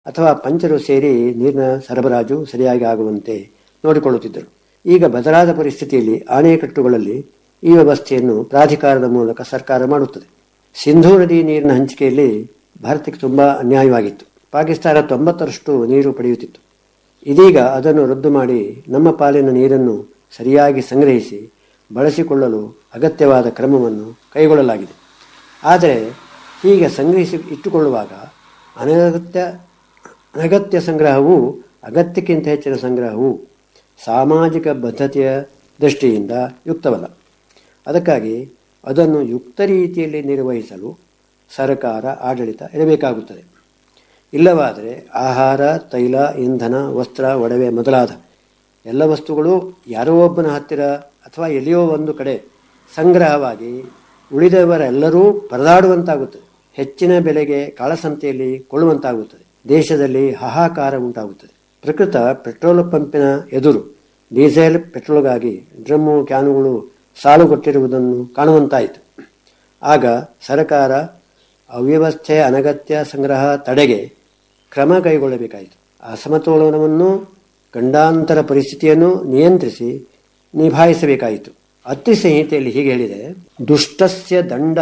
ಅಥವಾ ಪಂಚರು ಸೇರಿ ನೀರಿನ ಸರಬರಾಜು ಸರಿಯಾಗಿ ಆಗುವಂತೆ ನೋಡಿಕೊಳ್ಳುತ್ತಿದ್ದರು ಈಗ ಬದಲಾದ ಪರಿಸ್ಥಿತಿಯಲ್ಲಿ ಅಣೆಕಟ್ಟುಗಳಲ್ಲಿ ಈ ವ್ಯವಸ್ಥೆಯನ್ನು ಪ್ರಾಧಿಕಾರದ ಮೂಲಕ ಸರ್ಕಾರ ಮಾಡುತ್ತದೆ ಸಿಂಧೂ ನದಿ ನೀರಿನ ಹಂಚಿಕೆಯಲ್ಲಿ ಭಾರತಕ್ಕೆ ತುಂಬ ಅನ್ಯಾಯವಾಗಿತ್ತು ಪಾಕಿಸ್ತಾನ ತೊಂಬತ್ತರಷ್ಟು ನೀರು ಪಡೆಯುತ್ತಿತ್ತು ಇದೀಗ ಅದನ್ನು ರದ್ದು ಮಾಡಿ ನಮ್ಮ ಪಾಲಿನ ನೀರನ್ನು ಸರಿಯಾಗಿ ಸಂಗ್ರಹಿಸಿ ಬಳಸಿಕೊಳ್ಳಲು ಅಗತ್ಯವಾದ ಕ್ರಮವನ್ನು ಕೈಗೊಳ್ಳಲಾಗಿದೆ ಆದರೆ ಹೀಗೆ ಸಂಗ್ರಹಿಸಿ ಇಟ್ಟುಕೊಳ್ಳುವಾಗ ಅನಗತ್ಯ ಅನಗತ್ಯ ಸಂಗ್ರಹವು ಅಗತ್ಯಕ್ಕಿಂತ ಹೆಚ್ಚಿನ ಸಂಗ್ರಹವು ಸಾಮಾಜಿಕ ಬದ್ಧತೆಯ ದೃಷ್ಟಿಯಿಂದ ಯುಕ್ತವಲ್ಲ ಅದಕ್ಕಾಗಿ ಅದನ್ನು ಯುಕ್ತ ರೀತಿಯಲ್ಲಿ ನಿರ್ವಹಿಸಲು ಸರ್ಕಾರ ಆಡಳಿತ ಇರಬೇಕಾಗುತ್ತದೆ ಇಲ್ಲವಾದರೆ ಆಹಾರ ತೈಲ ಇಂಧನ ವಸ್ತ್ರ ಒಡವೆ ಮೊದಲಾದ ಎಲ್ಲ ವಸ್ತುಗಳು ಯಾರೋ ಒಬ್ಬನ ಹತ್ತಿರ ಅಥವಾ ಎಲ್ಲಿಯೋ ಒಂದು ಕಡೆ ಸಂಗ್ರಹವಾಗಿ ಉಳಿದವರೆಲ್ಲರೂ ಪರದಾಡುವಂತಾಗುತ್ತದೆ ಹೆಚ್ಚಿನ ಬೆಲೆಗೆ ಕಾಳಸಂತೆಯಲ್ಲಿ ಕೊಳ್ಳುವಂತಾಗುತ್ತದೆ ದೇಶದಲ್ಲಿ ಹಾಹಾಕಾರ ಉಂಟಾಗುತ್ತದೆ ಪ್ರಕೃತ ಪೆಟ್ರೋಲ್ ಪಂಪಿನ ಎದುರು ಡೀಸೆಲ್ ಪೆಟ್ರೋಲ್ಗಾಗಿ ಡ್ರಮ್ಮು ಕ್ಯಾನುಗಳು ಸಾಲುಗೊಟ್ಟಿರುವುದನ್ನು ಕಾಣುವಂತಾಯಿತು ಆಗ ಸರ್ಕಾರ ಅವ್ಯವಸ್ಥೆಯ ಅನಗತ್ಯ ಸಂಗ್ರಹ ತಡೆಗೆ ಕ್ರಮ ಕೈಗೊಳ್ಳಬೇಕಾಯಿತು ಅಸಮತೋಲನವನ್ನು ಗಂಡಾಂತರ ಪರಿಸ್ಥಿತಿಯನ್ನು ನಿಯಂತ್ರಿಸಿ ನಿಭಾಯಿಸಬೇಕಾಯಿತು ಅತ್ರಿ ಸಂಹಿತೆಯಲ್ಲಿ ಹೀಗೆ ಹೇಳಿದೆ ದುಷ್ಟಸ್ಯ ದಂಡ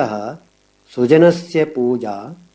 ಸುಜನಸ್ಯ ಪೂಜಾ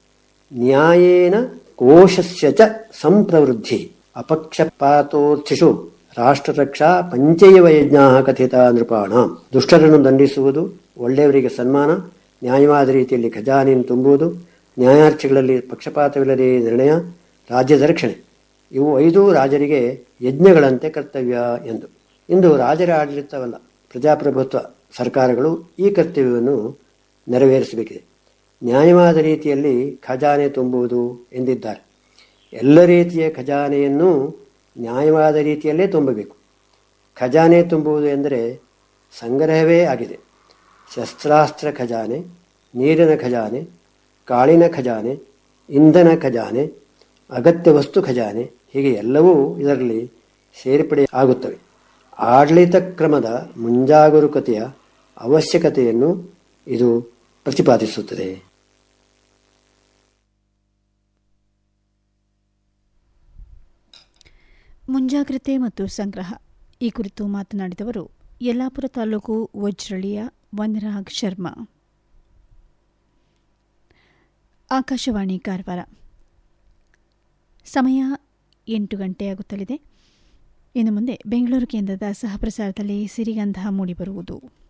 ನ್ಯಾಯೇನ ಕೋಶಸ್ಯ ಚ ಸಂಪ್ರವೃದ್ಧಿ ಅಪಕ್ಷಪಾತೋರ್ಥಿಷು ರಾಷ್ಟ್ರರಕ್ಷಾ ಪಂಚೈವ ಯಜ್ಞ ಕಥಿತ ನೃಪಾಣ ದುಷ್ಟರನ್ನು ದಂಡಿಸುವುದು ಒಳ್ಳೆಯವರಿಗೆ ಸನ್ಮಾನ ನ್ಯಾಯವಾದ ರೀತಿಯಲ್ಲಿ ಖಜಾನೆಯನ್ನು ತುಂಬುವುದು ನ್ಯಾಯಾರ್ಥಿಗಳಲ್ಲಿ ಪಕ್ಷಪಾತವಿಲ್ಲದೆ ನಿರ್ಣಯ ರಾಜ್ಯದ ರಕ್ಷಣೆ ಇವು ಐದು ರಾಜರಿಗೆ ಯಜ್ಞಗಳಂತೆ ಕರ್ತವ್ಯ ಎಂದು ಇಂದು ರಾಜರ ಆಡಳಿತವಲ್ಲ ಪ್ರಜಾಪ್ರಭುತ್ವ ಸರ್ಕಾರಗಳು ಈ ಕರ್ತವ್ಯವನ್ನು ನೆರವೇರಿಸಬೇಕಿದೆ ನ್ಯಾಯವಾದ ರೀತಿಯಲ್ಲಿ ಖಜಾನೆ ತುಂಬುವುದು ಎಂದಿದ್ದಾರೆ ಎಲ್ಲ ರೀತಿಯ ಖಜಾನೆಯನ್ನು ನ್ಯಾಯವಾದ ರೀತಿಯಲ್ಲೇ ತುಂಬಬೇಕು ಖಜಾನೆ ತುಂಬುವುದು ಎಂದರೆ ಸಂಗ್ರಹವೇ ಆಗಿದೆ ಶಸ್ತ್ರಾಸ್ತ್ರ ಖಜಾನೆ ನೀರಿನ ಖಜಾನೆ ಕಾಳಿನ ಖಜಾನೆ ಇಂಧನ ಖಜಾನೆ ಅಗತ್ಯ ವಸ್ತು ಖಜಾನೆ ಹೀಗೆ ಎಲ್ಲವೂ ಇದರಲ್ಲಿ ಸೇರ್ಪಡೆ ಆಗುತ್ತವೆ ಆಡಳಿತ ಕ್ರಮದ ಮುಂಜಾಗರೂಕತೆಯ ಅವಶ್ಯಕತೆಯನ್ನು ಇದು ಪ್ರತಿಪಾದಿಸುತ್ತದೆ ಮುಂಜಾಗ್ರತೆ ಮತ್ತು ಸಂಗ್ರಹ ಈ ಕುರಿತು ಮಾತನಾಡಿದವರು ಯಲ್ಲಾಪುರ ತಾಲೂಕು ವಜ್ರಳಿಯ ವನರಾಗ್ ಶರ್ಮಾ ಆಕಾಶವಾಣಿ ಕಾರವಾರ ಸಮಯ ಎಂಟು ಗಂಟೆಯಾಗುತ್ತಲಿದೆ ಇನ್ನು ಮುಂದೆ ಬೆಂಗಳೂರು ಕೇಂದ್ರದ ಸಹಪ್ರಸಾರದಲ್ಲಿ ಸಿರಿಗಂಧ ಮೂಡಿಬರುವುದು